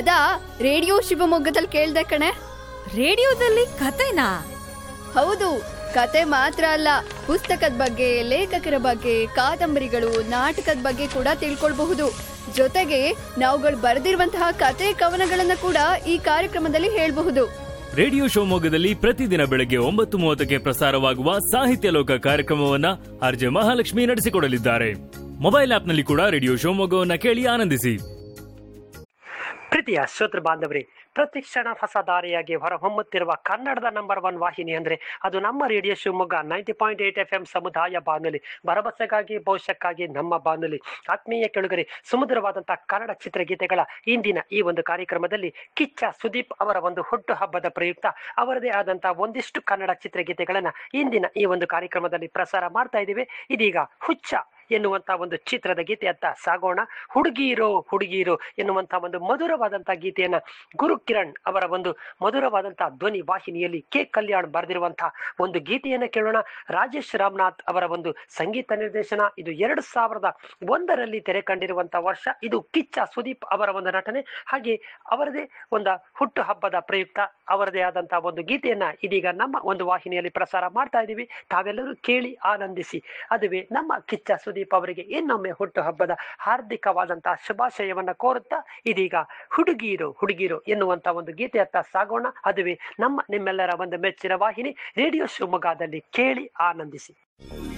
ಅದಾ ರೇಡಿಯೋ ಶಿವಮೊಗ್ಗದಲ್ಲಿ ಕೇಳ್ದೆ ಕಣೆ ರೇಡಿಯೋದಲ್ಲಿ ಕತೆನಾ ಹೌದು ಕತೆ ಮಾತ್ರ ಅಲ್ಲ ಪುಸ್ತಕದ ಬಗ್ಗೆ ಲೇಖಕರ ಬಗ್ಗೆ ಕಾದಂಬರಿಗಳು ನಾಟಕದ ಬಗ್ಗೆ ಕೂಡ ತಿಳ್ಕೊಳ್ಬಹುದು ಜೊತೆಗೆ ನಾವುಗಳು ಬರೆದಿರುವಂತಹ ಕತೆ ಕವನಗಳನ್ನ ಕೂಡ ಈ ಕಾರ್ಯಕ್ರಮದಲ್ಲಿ ಹೇಳ್ಬಹುದು ರೇಡಿಯೋ ಶಿವಮೊಗ್ಗದಲ್ಲಿ ಪ್ರತಿದಿನ ಬೆಳಗ್ಗೆ ಒಂಬತ್ತು ಮೂವತ್ತಕ್ಕೆ ಪ್ರಸಾರವಾಗುವ ಸಾಹಿತ್ಯ ಲೋಕ ಕಾರ್ಯಕ್ರಮವನ್ನ ಆರ್ಜೆ ಮಹಾಲಕ್ಷ್ಮಿ ನಡೆಸಿಕೊಡಲಿದ್ದಾರೆ ಮೊಬೈಲ್ ಆಪ್ನಲ್ಲಿ ಕೂಡ ರೇಡಿಯೋ ಶಿವಮೊಗ್ಗವನ್ನ ಕೇಳಿ ಆನಂದಿಸಿ ಪ್ರೀತಿಯ ಶ್ರೋತೃ ಬಾಂಧವರೇ ಪ್ರತಿಕ್ಷಣ ಹೊಸ ದಾರಿಯಾಗಿ ಹೊರಹೊಮ್ಮುತ್ತಿರುವ ಕನ್ನಡದ ನಂಬರ್ ಒನ್ ವಾಹಿನಿ ಅಂದ್ರೆ ಅದು ನಮ್ಮ radio Shivamogga ninety point eight F M ಸಮುದಾಯ ಬಾನುಲಿ ಭರವಸೆಗಾಗಿ ಭವಿಷ್ಯಕ್ಕಾಗಿ ನಮ್ಮ ಬಾನುಲಿ ಆತ್ಮೀಯ ಕೆಳಗರೆ ಸುಮಧುರವಾದಂತಹ ಕನ್ನಡ ಚಿತ್ರಗೀತೆಗಳ ಇಂದಿನ ಈ ಒಂದು ಕಾರ್ಯಕ್ರಮದಲ್ಲಿ ಕಿಚ್ಚ ಸುದೀಪ್ ಅವರ ಒಂದು ಹುಟ್ಟು ಹಬ್ಬದ ಪ್ರಯುಕ್ತ ಅವರದೇ ಆದಂತಹ ಒಂದಿಷ್ಟು ಕನ್ನಡ ಚಿತ್ರಗೀತೆಗಳನ್ನ ಇಂದಿನ ಈ ಒಂದು ಕಾರ್ಯಕ್ರಮದಲ್ಲಿ ಪ್ರಸಾರ ಮಾಡ್ತಾ ಇದ್ದೀವಿ ಇದೀಗ ಹುಚ್ಚ ಎನ್ನುವಂತ ಒಂದು ಚಿತ್ರದ ಗೀತೆಯತ್ತ ಸಾಗೋಣ ಹುಡುಗೀರೋ ಹುಡುಗೀರೋ ಎನ್ನುವಂತ ಒಂದು ಮಧುರವಾದಂತಹ ಗೀತೆಯನ್ನ ಗುರು ಕಿರಣ್ ಅವರ ಒಂದು ಮಧುರವಾದಂತಹ ಧ್ವನಿ ವಾಹಿನಿಯಲ್ಲಿ ಕೆ ಕಲ್ಯಾಣ್ ಬರೆದಿರುವಂತಹ ಒಂದು ಗೀತೆಯನ್ನ ಕೇಳೋಣ ರಾಜೇಶ್ ರಾಮನಾಥ್ ಅವರ ಒಂದು ಸಂಗೀತ ನಿರ್ದೇಶನ ಇದು ಎರಡು ಸಾವಿರದ ಒಂದರಲ್ಲಿ ತೆರೆ ಕಂಡಿರುವಂತಹ ವರ್ಷ ಇದು ಕಿಚ್ಚ ಸುದೀಪ್ ಅವರ ಒಂದು ನಟನೆ ಹಾಗೆ ಅವರದೇ ಒಂದು ಹುಟ್ಟು ಹಬ್ಬದ ಪ್ರಯುಕ್ತ ಅವರದೇ ಆದಂತಹ ಒಂದು ಗೀತೆಯನ್ನ ಇದೀಗ ನಮ್ಮ ಒಂದು ವಾಹಿನಿಯಲ್ಲಿ ಪ್ರಸಾರ ಮಾಡ್ತಾ ಇದ್ದೀವಿ ತಾವೆಲ್ಲರೂ ಕೇಳಿ ಆನಂದಿಸಿ ಅದುವೇ ನಮ್ಮ ಕಿಚ್ಚ ಸುದೀಪ್ ಅವರಿಗೆ ಇನ್ನೊಮ್ಮೆ ಹುಟ್ಟು ಹಬ್ಬದ ಹಾರ್ದಿಕವಾದಂತಹ ಶುಭಾಶಯವನ್ನ ಕೋರುತ್ತಾ ಇದೀಗ ಹುಡುಗೀರು ಹುಡುಗೀರು ಎನ್ನುವಂತ ಒಂದು ಗೀತೆಯತ್ತ ಸಾಗೋಣ ಅದುವೇ ನಮ್ಮ ನಿಮ್ಮೆಲ್ಲರ ಒಂದು ಮೆಚ್ಚಿನ ವಾಹಿನಿ ರೇಡಿಯೋ ಶಿವಮೊಗ್ಗದಲ್ಲಿ ಕೇಳಿ ಆನಂದಿಸಿ